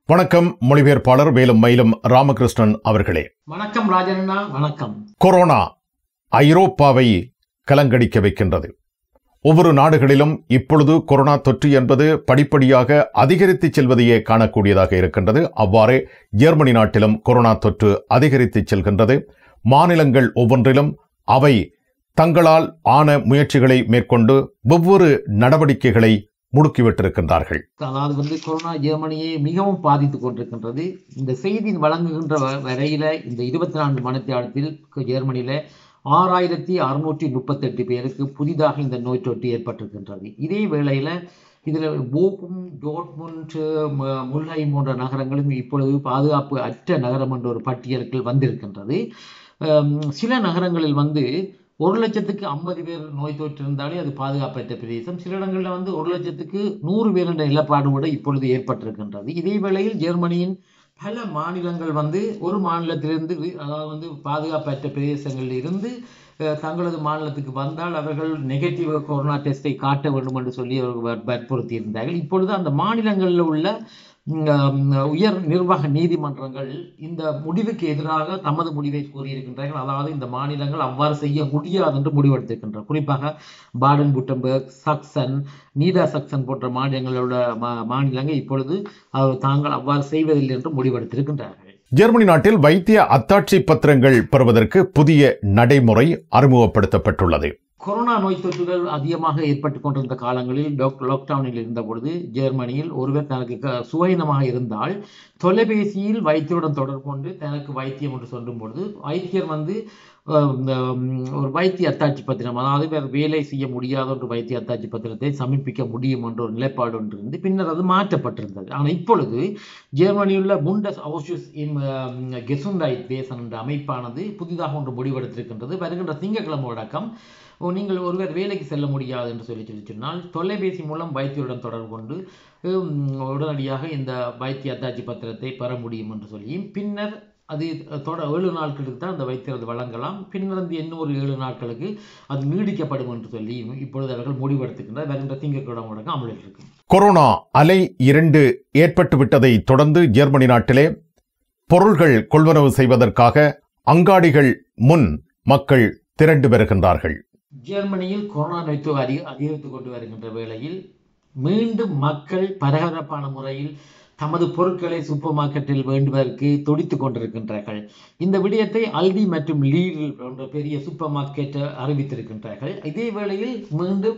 வணக்கம் மொழிபெயர்ப்பாளர் வேலும் மயிலும் ராமகிருஷ்ணன் அவர்களே வணக்கம் ராஜண்ணா வணக்கம் கொரோனா ஐரோப்பாவை கலங்கடிக்க வைக்கின்றது ஒவ்வொரு நாடுகளிலும் இப்பொழுது கொரோனா தொற்று என்பது படிப்படியாக அதிகரித்து செல்வதையே காணக்கூடியதாக இருக்கின்றது அவ்வாறே ஜெர்மனி நாட்டிலும் கொரோனா தொற்று அதிகரித்து செல்கின்றது மாநிலங்கள் ஒவ்வொன்றிலும் அவை தங்களால் ஆன முயற்சிகளை மேற்கொண்டு ஒவ்வொரு நடவடிக்கைகளை முடுக்கிவிட்டிருக்கின்றார்கள் அதாவது வந்து கொரோனா ஜெர்மனியை மிகவும் பாதித்துக் கொண்டிருக்கின்றது இந்த செய்தி வழங்குகின்ற வ- வரையில இந்த இருபத்தி நான்கு மணித்தியாலத்தில் ஜெர்மனியில ஆறாயிரத்தி அறுநூற்றி முப்பத்தெட்டு பேருக்கு புதிதாக இந்த நோய் தொற்று ஏற்பட்டிருக்கின்றது இதே வேளையில இதுல போகும் டோட்முண்ட் ம- முல்ஹைம் போன்ற நகரங்களும் இப்பொழுது பாதுகாப்பு அற்ற நகரம் என்ற ஒரு பட்டியலுக்குள் வந்திருக்கின்றது அம், சில நகரங்களில் வந்து ஒரு லட்சத்துக்கு ஐம்பது பேர் நோய் தொற்று இருந்தாலே அது பாதுகாப்பற்ற பிரதேசம் சில இடங்களில் வந்து ஒரு லட்சத்துக்கு நூறு பேர் என்ற நிலப்பாடு கூட இப்பொழுது ஏற்பட்டிருக்கின்றது இதே வேளையில் ஜெர்மனியின் பல மாநிலங்கள் வந்து ஒரு மாநிலத்திலிருந்து வி- அதாவது வந்து பாதுகாப்பற்ற பிரதேசங்களில் இருந்து அஹ், தங்களது மாநிலத்துக்கு வந்தால் அவர்கள் நெகட்டிவ் கொரோனா டெஸ்டை காட்ட வேண்டும் என்று சொல்லி அவர்கள் வற்ப- வற்புறுத்தி இருந்தார்கள் இப்பொழுது அந்த மாநிலங்களில் உள்ள ம், அஹ், உயர் நிர்வாக நீதிமன்றங்கள் இந்த முடிவுக்கு எதிராக தமது முடிவை கூறியிருக்கின்றார்கள் அதாவது இந்த மாநிலங்கள் அவ்வாறு செய்ய முடியாது என்று முடிவெடுத்திருக்கின்றன குறிப்பாக Baden Wurttemberg Sachsen Niedersachsen போன்ற மாநிலங்களோட மா- மாநிலங்கள் இப்பொழுது அவர் தாங்கள் அவ்வாறு செய்வதில்லை என்று முடிவெடுத்திருக்கின்றார்கள் ஜெர்மனி நாட்டில் வைத்திய அத்தாட்சி பத்திரங்கள் பெறுவதற்கு புதிய நடைமுறை அறிமுகப்படுத்தப்பட்டுள்ளது கொரோனா நோய் தொற்றுகள் அதிகமாக ஏற்பட்டு கொண்டிருந்த காலங்களில் லாக் லாக்டவுனில் இருந்த பொழுது ஜெர்மனியில் ஒருவர் தனக்கு க- சுகவீனமாக இருந்தால் தொலைபேசியில் வைத்தியருடன் தொடர்பு கொண்டு தனக்கு வைத்தியம் என்று சொல்லும் பொழுது வைத்தியர் வந்து அஹ், இந்த, ம், ஒரு வைத்திய அத்தாட்சி பத்திரம் அதாவது வேறு வேலை செய்ய முடியாத ஒரு வைத்திய அத்தாட்சி பத்திரத்தை சமர்ப்பிக்க முடியும் என்ற ஒரு நிலைப்பாடு ஒன்று இருந்து பின்னர் அது மாற்றப்பட்டிருந்தது ஆனால் இப்பொழுது ஜெர்மனியில் உள்ள முண்டஸ் அவுஷஸ் இம் கெசுண்டாய்ட் தேசன் என்ற அமைப்பானது புதிதாக ஒன்று முடிவெடுத்திருக்கின்றது வருகின்ற திங்கட்கிழமை அடக்கம் ஓ, நீங்கள் ஒருவர் வேலைக்கு செல்ல முடியாது என்று சொல்லி சொல்லி சொன்னால் தொலைபேசி மூலம் வைத்தியருடன் தொடர்பு கொண்டு ஹம், உடனடியாக இந்த வைத்திய அத்தாட்சி பத்திரத்தை பெற முடியும் என்று சொல்லியும் பின்னர் அது தொட ஏழு நாட்களுக்கு தான் அந்த வைத்தியர் அது வழங்கலாம் பின்னர் அந்த இன்னும் ஒரு ஏழு நாட்களுக்கு அது நீடிக்கப்படும் என்று சொல்லி இப்பொழுது அவர்கள் முடிவெடுத்துக்கின்ற வருகின்ற திங்கட்கிழமை அடக்கம் அமலில் இருக்கு கொரோனா அலை இரண்டு ஏற்பட்டு விட்டதை தொடர்ந்து ஜெர்மனி நாட்டிலே பொருள்கள் கொள்வனவு செய்வதற்காக அங்காடிகள் முன் மக்கள் திரண்டு வருகின்றார்கள் ஜெர்மனியில் கொரோனா நோய் தொற்று அதிக அதிகரித்துக் கொண்டு வருகின்ற வேளையில் மீண்டும் மக்கள் பரபரப்பான முறையில் தமது பொருட்களை சூப்பர் மார்க்கெட்டில் வேண்டுவதற்கு துடித்துக் கொண்டிருக்கின்றார்கள் இந்த விடயத்தை அல்டி மற்றும் லீல் போன்ற பெரிய சூப்பர் மார்க்கெட் அறிவித்திருக்கின்றார்கள் இதே வேளையில் மீண்டும்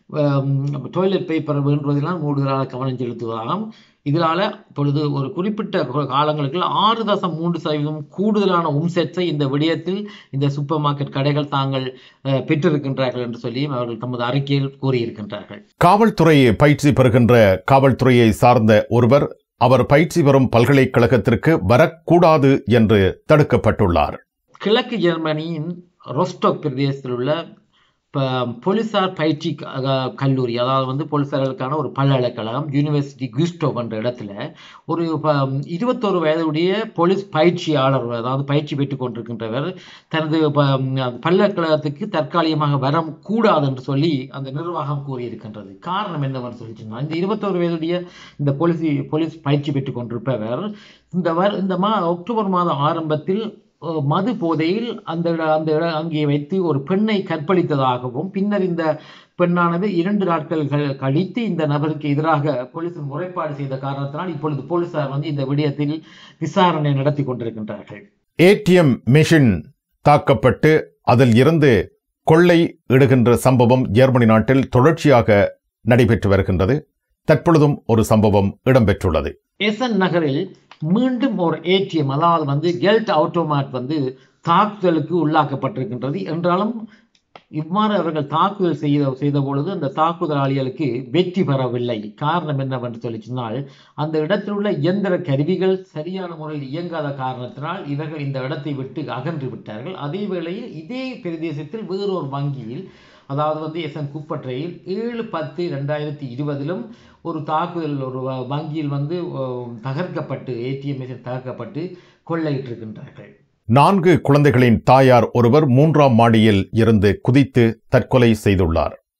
டாய்லெட் பேப்பர் வேண்டுவதெல்லாம் கூடுதலாக கவனம் செலுத்துவதாகவும் இதனால இப்பொழுது ஒரு குறிப்பிட்ட கா- காலங்களுக்கு ஆறு தசம் மூன்று சதவீதம் கூடுதலான உம்செட்ஸை இந்த விடயத்தில் இந்த சூப்பர் மார்க்கெட் கடைகள் தாங்கள் அஹ், பெற்றிருக்கின்றார்கள் என்று சொல்லியும் அவர்கள் தமது அறிக்கையில் கூறியிருக்கின்றார்கள் காவல்துறை பயிற்சி பெறுகின்ற காவல்துறையை சார்ந்த ஒருவர் அவர் பயிற்சி பெறும் பல்கலைக்கழகத்திற்கு வரக்கூடாது என்று தடுக்கப்பட்டுள்ளார் கிழக்கு ஜெர்மனியின் ரொஸ்டாக் பிரதேசத்தில் உள்ள ப- போலீசார் பயிற்சி க- அஹ், கல்லூரி அதாவது வந்து போலீசார்களுக்கான ஒரு பல்கலைக்கழகம் யூனிவர்சிட்டி குஸ்டோ என்ற இடத்துல ஒரு ப- இருபத்தோரு வயதுடைய போலீஸ் பயிற்சியாளர் அதாவது பயிற்சி பெற்றுக் கொண்டிருக்கின்றவர் தனது ப- பல்கலைக்கழகத்துக்கு தற்காலிகமாக வர கூடாது என்று சொல்லி அந்த நிர்வாகம் கூறியிருக்கின்றது காரணம் என்னவென்று சொல்லி சொன்னால் இந்த இருபத்தோரு வயதுடைய இந்த போலீஸ் போலீஸ் பயிற்சி பெற்றுக் கொண்டிருப்பவர் இந்த வர் இந்த மா அக்டோபர் மாதம் ஆரம்பத்தில் அஹ், மது போதையில் அந்த இட- அந்த இட அங்கே வைத்து ஒரு பெண்ணை கற்பழித்ததாகவும் பின்னர் இந்த பெண்ணானது இரண்டு நாட்கள் க- கழித்து இந்த நபருக்கு எதிராக போலீஸ் முறைப்பாடு செய்த காரணத்தினால் இப்பொழுது போலீசார் வந்து இந்த விடயத்தில் விசாரணை நடத்தி கொண்டிருக்கின்றார்கள் ஏடிஎம் மெஷின் தாக்கப்பட்டு அதில் இருந்து கொள்ளை இடுகின்ற சம்பவம் ஜெர்மனி நாட்டில் தொடர்ச்சியாக நடைபெற்று வருகின்றது தற்பொழுதும் ஒரு சம்பவம் இடம்பெற்றுள்ளது எசன் நகரில் மீண்டும் ஒரு ஏடிஎம் அதாவது வந்து கெல்ட் ஆட்டோமேட் வந்து தாக்குதலுக்கு உள்ளாக்கப்பட்டிருக்கின்றது என்றாலும் இவ்வாறு அவர்கள் தாக்குதல் செய்த செய்த பொழுது அந்த தாக்குதலாளிகளுக்கு வெற்றி பெறவில்லை காரணம் என்னவென்று சொல்லி சொன்னால் அந்த இடத்தில் உள்ள இயந்திர கருவிகள் சரியான முறையில் இயங்காத காரணத்தினால் இவர்கள் இந்த இடத்தை விட்டு அகன்று விட்டார்கள் அதே வேளையில் இதே பிரதேசத்தில் வேறொரு வங்கியில் அதாவது வந்து எஸ்என் குப்பற்றையில் ஏழு பத்து ரெண்டாயிரத்தி இருபதிலும் ஒரு தாக்குதல் ஒரு வ- வங்கியில் வந்து அஹ், தகர்க்கப்பட்டு ஏடிஎம் மிஷின் தகர்க்கப்பட்டு கொள்ளையிட்டிருக்கின்றார்கள் நான்கு குழந்தைகளின் தாயார் ஒருவர் மூன்றாம் மாடியில் இருந்து குதித்து தற்கொலை செய்துள்ளார்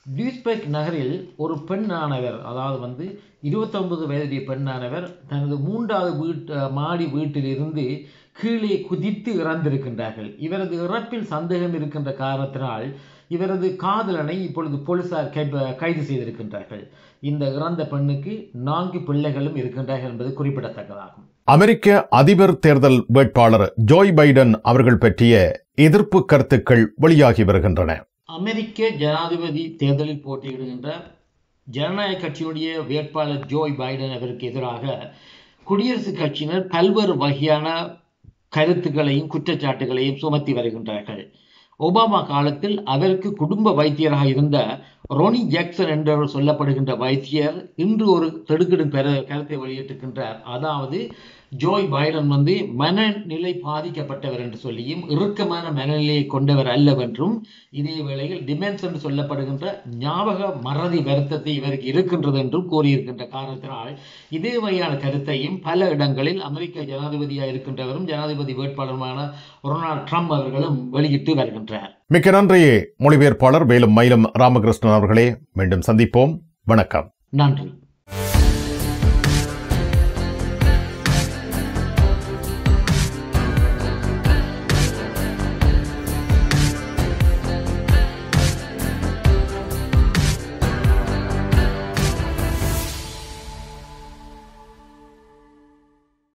டியூஸ்பெக் நகரில் ஒரு பெண்ணானவர் அதாவது வந்து இருபத்தொன்பது வயதுடைய பெண்ணானவர் தனது மூன்றாவது வீட்டு மாடி வீட்டிலிருந்து கீழே குதித்து இறந்திருக்கின்றார்கள் இவரது இறப்பில் சந்தேகம் இருக்கின்ற காரணத்தினால் இவரது காதலனை இப்பொழுது போலீசார் கை- கைது செய்திருக்கின்றார்கள் இந்த இறந்த பெண்ணுக்கு நான்கு பிள்ளைகளும் இருக்கின்றார்கள் என்பது குறிப்பிடத்தக்கதாகும் அமெரிக்க அதிபர் தேர்தல் வேட்பாளர் ஜோய் பைடன் அவர்கள் பற்றிய எதிர்ப்பு கருத்துக்கள் வெளியாகி வருகின்றன அமெரிக்க ஜனாதிபதி தேர்தலில் போட்டியிடுகின்ற ஜனநாயக கட்சியுடைய வேட்பாளர் ஜோய் பைடன் அவருக்கு எதிராக குடியரசுக் கட்சியினர் பல்வேறு வகையான கருத்துக்களையும் குற்றச்சாட்டுகளையும் சுமத்தி வருகின்றார்கள் ஒபாமா காலத்தில் அவருக்கு குடும்ப வைத்தியராக இருந்த ரோனி ஜாக்சன் என்று சொல்லப்படுகின்ற வைத்தியர் இன்று ஒரு திடுக்கிடும் பெற கருத்தை வெளியிட்டிருக்கின்றார் அதாவது ஜோய் பைடன் வந்து மனநிலை பாதிக்கப்பட்டவர் என்று சொல்லியும் இறுக்கமான மனநிலையை கொண்டவர் அல்லவென்றும் இதே வேளையில் டிமென்ஸ் என்று சொல்லப்படுகின்ற ஞாபக மறதி வருத்தத்தை இவருக்கு இருக்கின்றது என்றும் கூறியிருக்கின்ற காரணத்தினால் இதே வகையான கருத்தையும் பல இடங்களில் அமெரிக்க ஜனாதிபதியாக இருக்கின்றவரும் ஜனாதிபதி வேட்பாளருமான ரொனால்ட் ட்ரம்ப் அவர்களும் வெளியிட்டு வருகின்றார் மிக்க நன்றி மொழிபெயர்ப்பாளர் வேலும் மயிலும் ராமகிருஷ்ணன் அவர்களே மீண்டும் சந்திப்போம் வணக்கம் நன்றி